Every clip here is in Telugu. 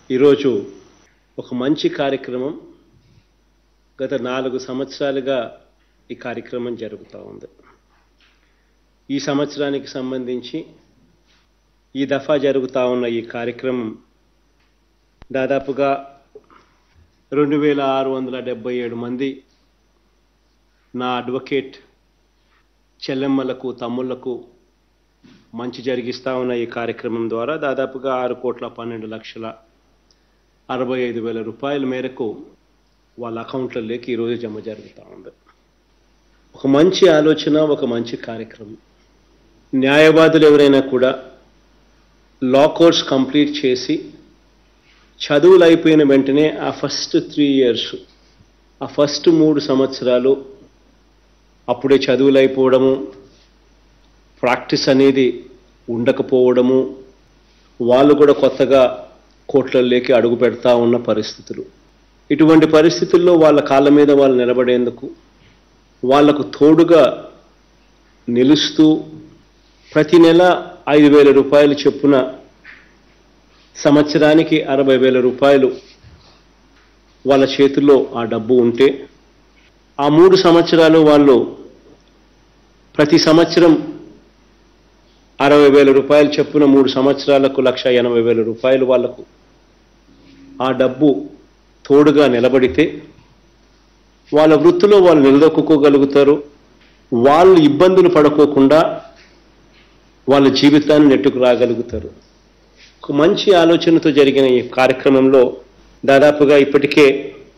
ఈరోజు ఒక మంచి కార్యక్రమం గత నాలుగు సంవత్సరాలుగా ఈ కార్యక్రమం జరుగుతూ ఉంది ఈ సంవత్సరానికి సంబంధించి ఈ దఫా జరుగుతూ ఉన్న ఈ కార్యక్రమం దాదాపుగా రెండు వేల ఆరు వందల డెబ్బై ఏడు మంది నా అడ్వకేట్ చెల్లెమ్మలకు తమ్ముళ్లకు మంచి జరిగిస్తా ఉన్న ఈ కార్యక్రమం ద్వారా దాదాపుగా ఆరు కోట్ల పన్నెండు లక్షల అరవై ఐదు వేల రూపాయల మేరకు వాళ్ళ అకౌంట్లలోకి ఈరోజు జమ జరుగుతూ ఉంది ఒక మంచి ఆలోచన ఒక మంచి కార్యక్రమం న్యాయవాదులు ఎవరైనా కూడా లా కోర్స్ కంప్లీట్ చేసి చదువులు అయిపోయిన వెంటనే ఆ ఫస్ట్ త్రీ ఇయర్స్ ఆ ఫస్ట్ మూడు సంవత్సరాలు అప్పుడే చదువులు అయిపోవడము ప్రాక్టీస్ అనేది ఉండకపోవడము వాళ్ళు కూడా కొత్తగా కోట్లలోకి అడుగు పెడతా ఉన్న పరిస్థితులు ఇటువంటి పరిస్థితుల్లో వాళ్ళ కాళ్ళ మీద వాళ్ళు నిలబడేందుకు వాళ్లకు తోడుగా నిలుస్తూ ప్రతి నెల ఐదు వేల రూపాయలు చొప్పున సంవత్సరానికి అరవై వేల రూపాయలు వాళ్ళ చేతుల్లో ఆ డబ్బు ఉంటే ఆ మూడు సంవత్సరాలు వాళ్ళు ప్రతి సంవత్సరం అరవై వేల రూపాయలు చొప్పున మూడు సంవత్సరాలకు లక్ష ఎనభై వేల రూపాయలు వాళ్లకు ఆ డబ్బు తోడుగా నిలబడితే వాళ్ళ వృత్తిలో వాళ్ళు నిలదొక్కుకోగలుగుతారు వాళ్ళు ఇబ్బందులు పడుకోకుండా వాళ్ళ జీవితాన్ని నెట్టుకు రాగలుగుతారు ఒక మంచి ఆలోచనతో జరిగిన ఈ కార్యక్రమంలో దాదాపుగా ఇప్పటికే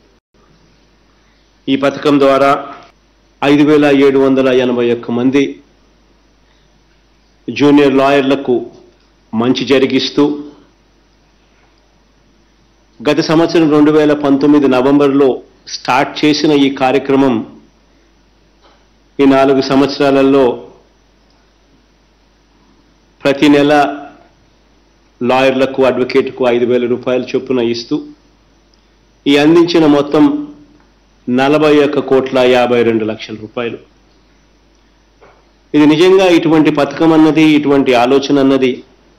ఈ పథకం ద్వారా ఐదు వేల ఏడు వందల ఎనభై ఒక్క మంది జూనియర్ లాయర్లకు మంచి జరిగిస్తూ గత సంవత్సరం రెండు వేల పంతొమ్మిది నవంబర్లో స్టార్ట్ చేసిన ఈ కార్యక్రమం ఈ నాలుగు సంవత్సరాలలో ప్రతి నెల లాయర్లకు అడ్వకేట్కు ఐదు వేల రూపాయల చొప్పున ఇస్తూ ఈ అందించిన మొత్తం నలభై ఒక్క కోట్ల యాభై రెండు లక్షల రూపాయలు ఇది నిజంగా ఇటువంటి పథకం అన్నది ఇటువంటి ఆలోచన అన్నది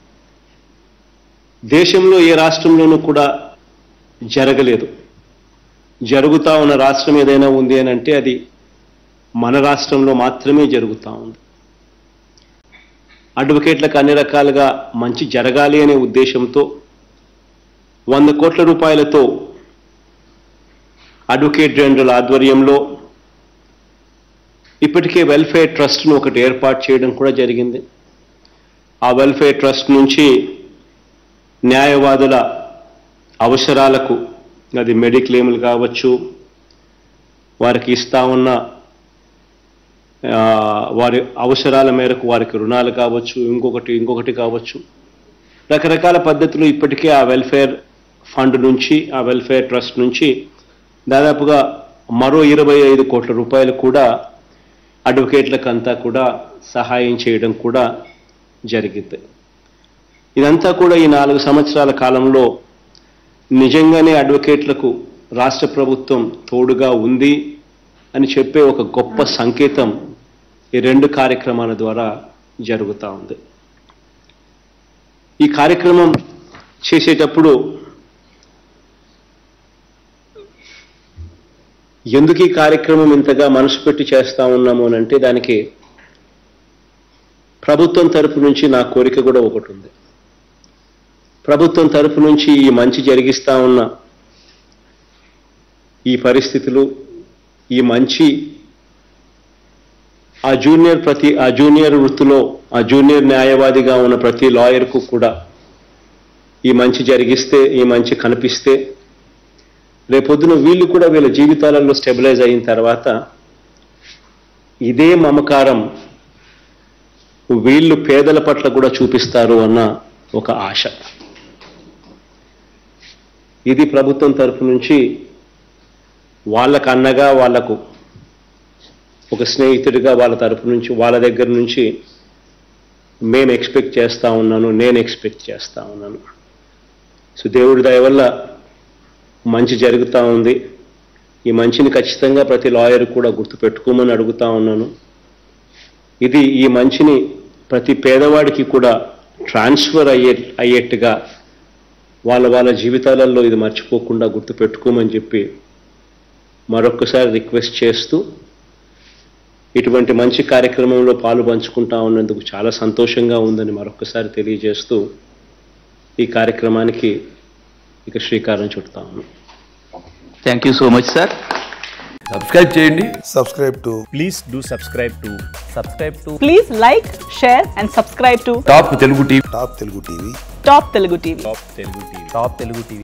దేశంలో ఏ రాష్ట్రంలోనూ కూడా జరగలేదు జరుగుతా ఉన్న రాష్ట్రం ఏదైనా ఉంది అని అంటే అది మన రాష్ట్రంలో మాత్రమే జరుగుతూ ఉంది అడ్వకేట్లకు అన్ని రకాలుగా మంచి జరగాలి అనే ఉద్దేశంతో వంద కోట్ల రూపాయలతో అడ్వకేట్ జనరల్ ఆధ్వర్యంలో ఇప్పటికే వెల్ఫేర్ ట్రస్ట్ను ఒకటి ఏర్పాటు చేయడం కూడా జరిగింది ఆ వెల్ఫేర్ ట్రస్ట్ నుంచి న్యాయవాదుల అవసరాలకు అది మెడిక్లెయిమ్లు కావచ్చు వారికి ఇస్తా ఉన్న ఆ, వారి అవసరాల మేరకు వారికి రుణాలు కావచ్చు ఇంకొకటి ఇంకొకటి కావచ్చు రకరకాల పద్ధతులు ఇప్పటికే ఆ వెల్ఫేర్ ఫండ్ నుంచి ఆ వెల్ఫేర్ ట్రస్ట్ నుంచి దాదాపుగా మరో ఇరవై ఐదు కోట్ల రూపాయలు కూడా అడ్వకేట్లకు అంతా కూడా సహాయం చేయడం కూడా జరిగింది ఇదంతా కూడా ఈ నాలుగు సంవత్సరాల కాలంలో నిజంగానే అడ్వకేట్లకు రాష్ట్ర ప్రభుత్వం తోడుగా ఉంది అని చెప్పే ఒక గొప్ప సంకేతం ఈ రెండు కార్యక్రమాల ద్వారా జరుగుతూ ఉంది ఈ కార్యక్రమం చేసేటప్పుడు ఎందుకు ఈ కార్యక్రమం ఇంతగా మనసు పెట్టి చేస్తా ఉన్నాము అని అంటే దానికి ప్రభుత్వం తరపు నుంచి నా కోరిక కూడా ఒకటి ఉంది ప్రభుత్వం తరపు నుంచి ఈ మంచి జరిగిస్తా ఉన్న ఈ పరిస్థితులు ఈ మంచి ఆ జూనియర్ ప్రతి ఆ జూనియర్ వృత్తిలో ఆ జూనియర్ న్యాయవాదిగా ఉన్న ప్రతి లాయర్కు కూడా ఈ మంచి జరిగిస్తే ఈ మంచి కనిపిస్తే రేపొద్దున వీళ్ళు కూడా వీళ్ళ జీవితాలలో స్టెబిలైజ్ అయిన తర్వాత ఇదే మమకారం వీళ్ళు పేదల పట్ల కూడా చూపిస్తారు అన్న ఒక ఆశ ఇది ప్రభుత్వం తరపు నుంచి వాళ్ళకు అన్నగా వాళ్లకు ఒక స్నేహితుడిగా వాళ్ళ తరపు నుంచి వాళ్ళ దగ్గర నుంచి మేము ఎక్స్పెక్ట్ చేస్తా ఉన్నాను నేను ఎక్స్పెక్ట్ చేస్తా ఉన్నాను సో దేవుడి దయ వల్ల మంచి జరుగుతూ ఉంది ఈ మంచిని ఖచ్చితంగా ప్రతి లాయర్ కూడా గుర్తుపెట్టుకోమని అడుగుతా ఉన్నాను ఇది ఈ మంచిని ప్రతి పేదవాడికి కూడా ట్రాన్స్ఫర్ అయ్యే అయ్యేట్టుగా వాళ్ళ వాళ్ళ జీవితాలలో ఇది మర్చిపోకుండా గుర్తుపెట్టుకోమని చెప్పి మరొక్కసారి రిక్వెస్ట్ చేస్తూ ఇటువంటి మంచి కార్యక్రమంలో పాలు పంచుకుంటా ఉన్నందుకు చాలా సంతోషంగా ఉందని మరొక్కసారి తెలియజేస్తూ ఈ కార్యక్రమానికి ఇక శ్రీకారం చుడతా ఉన్నాం thank you so much sir subscribe చేయండి subscribe to please do subscribe to subscribe to Please like, share, and subscribe to top Telugu TV Top Telugu TV. Top Telugu TV. top telugu tv top telugu tv